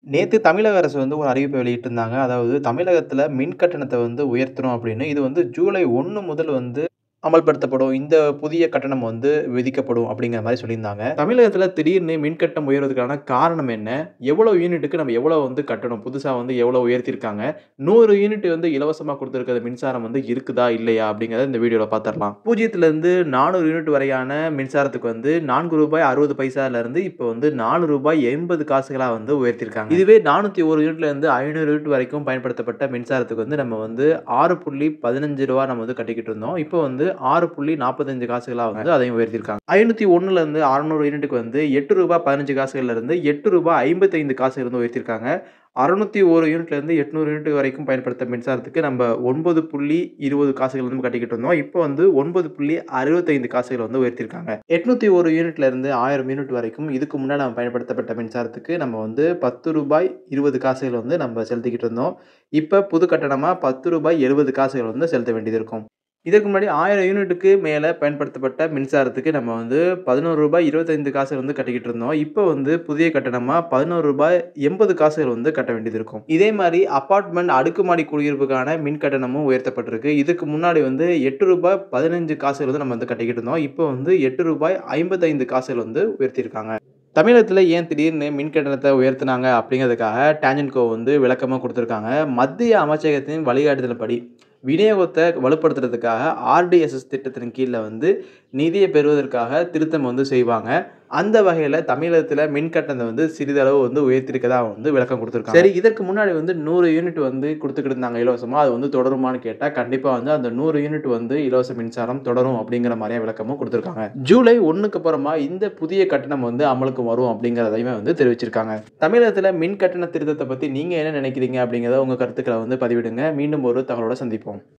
நேத்து தமிழக அரசு வந்து ஒரு அறிவிப்பை வெளியிட்டிருந்தாங்க. அதாவது தமிழகத்தில மின் கட்டணத்த வந்து உயர்த்தணும் அப்படின்னு. இது வந்து ஜூலை 1 முதல் வந்து அமல்படுத்தப்படும். இந்த புதிய கட்டணம் வந்து விதிக்கப்படும் அப்படிங்கிற மாரி சொல்லியிருந்தாங்க. தமிழகத்தில திடீர்னு மின் கட்டணம் உயர்வதற்கான காரணம் என்ன? எவ்வளவு யூனிட்டுக்கு நம்ம எவ்வளவு வந்து கட்டணும்? புதுசா வந்து எவ்வளவு உயர்த்தியிருக்காங்க? 100 யூனிட் வந்து இலவசமா குடுத்திருக்கிற மின்சாரம் வந்து இருக்குதா? இல்லையா? அப்படிங்கிறத இந்த வீடியோல பார்த்துரலாம். 0லிருந்து 400 யூனிட் வரையான மின்சாரத்துக்கு வந்து ரூ. 4.60 இருந்து இப்ப வந்து ரூ. 4.80 காசுகளா வந்து உயர்த்தியிருக்காங்க. இதுவே 401 யூனிட்லேருந்து 500 யூனிட் வரைக்கும் பயன்படுத்தப்பட்ட மின்சாரத்துக்கு வந்து நம்ம வந்து ரூ. 6.15 நம்ம வந்து கட்டிக்கிட்டு இருந்தோம். இப்ப வந்து ரூ. 6.45 காசுகளா வந்து அதையும் உயர்த்தியிருக்காங்க. 501லேருந்து 600 யூனிட்டுக்கு வந்து ரூ. 8.15 காசுகள்லேருந்து ரூ. 8.55 காசுகள் வந்து உயர்த்தியிருக்காங்க. 601 யூனிட்லேருந்து 800 யூனிட் வரைக்கும் பயன்படுத்த மின்சாரத்துக்கு நம்ம 9.20 காசுகள் வந்து கட்டிக்கிட்டு இருந்தோம். இப்ப வந்து 9.65 காசுகள் வந்து உயர்த்தியிருக்காங்க. 801 யூனிட்லேருந்து 1000 யூனிட் வரைக்கும் இதுக்கு முன்னாடி நம்ம பயன்படுத்தப்பட்ட மின்சாரத்துக்கு நம்ம வந்து ரூ. 10.20 காசுகள் வந்து நம்ம செலுத்திக்கிட்டு இருந்தோம். இப்ப புது கட்டணமா ரூ. 10.70 காசுகள் வந்து செலுத்த வேண்டியது இருக்கும். இதற்கு முன்னாடி 1000 யூனிட்டுக்கு மேல பயன்படுத்தப்பட்ட மின்சாரத்துக்கு நம்ம வந்து ரூ. 11.25 காசுகள் வந்து கட்டிக்கிட்டு இருந்தோம். இப்ப வந்து புதிய கட்டணமா ரூ. 11.80 காசுகள் வந்து கட்ட வேண்டியது இருக்கும். இதே மாரி அபார்ட்மெண்ட் அடுக்குமாடி குடியிருப்புக்கான மின் கட்டணமும் உயர்த்தப்பட்டிருக்கு. இதுக்கு முன்னாடி வந்து ரூ. 8.15 காசுகள் வந்து நம்ம வந்து கட்டிக்கிட்டு இருந்தோம். இப்ப வந்து ரூ. 8.55 காசுகள் வந்து உயர்த்தியிருக்காங்க. தமிழகத்தில ஏன் திடீர்னு மின் கட்டணத்த உயர்த்தினாங்க அப்படிங்கிறதுக்காக டான்ஜென்கோ வந்து விளக்கமும் குடுத்திருக்காங்க. மத்திய அமைச்சகத்தின் வழிகாட்டுதல்படி விநியோகத்த வலுப்படுத்துறதுக்காக ஆர்டிஎஸ்எஸ் திட்டத்தின் கீழ வந்து நிதிய பெறுவதற்காக திருத்தம் வந்து செய்வாங்க. அந்த வகையில தமிழகத்தில மின் கட்டணத்த வந்து சிறிதளவு வந்து உயர்த்தியிருக்கிறதா வந்து விளக்கம் குடுத்திருக்காங்க. சரி இதற்கு முன்னாடி வந்து 100 யூனிட் வந்து குடுத்துக்கிட்டு இருந்தாங்க இலவசமா. அது வந்து தொடருமான்னு கேட்டா, கண்டிப்பா வந்து அந்த 100 யூனிட் வந்து இலவச மின்சாரம் தொடரும் அப்படிங்கிற மாரியான விளக்கமும் குடுத்திருக்காங்க. ஜூலை 1க்கு அப்புறமா இந்த புதிய கட்டணம் வந்து அமலுக்கு வரும் அப்படிங்கிறதையுமே வந்து தெரிவிச்சிருக்காங்க. தமிழகத்தில மின் கட்டண திருத்தத்த பத்தி நீங்க என்ன நினைக்கிறீங்க? அப்படிங்கிறத உங்க கருத்துக்கள வந்து பதிவிடுங்க. மீண்டும் ஒரு தகவலோட சந்திப்போம்.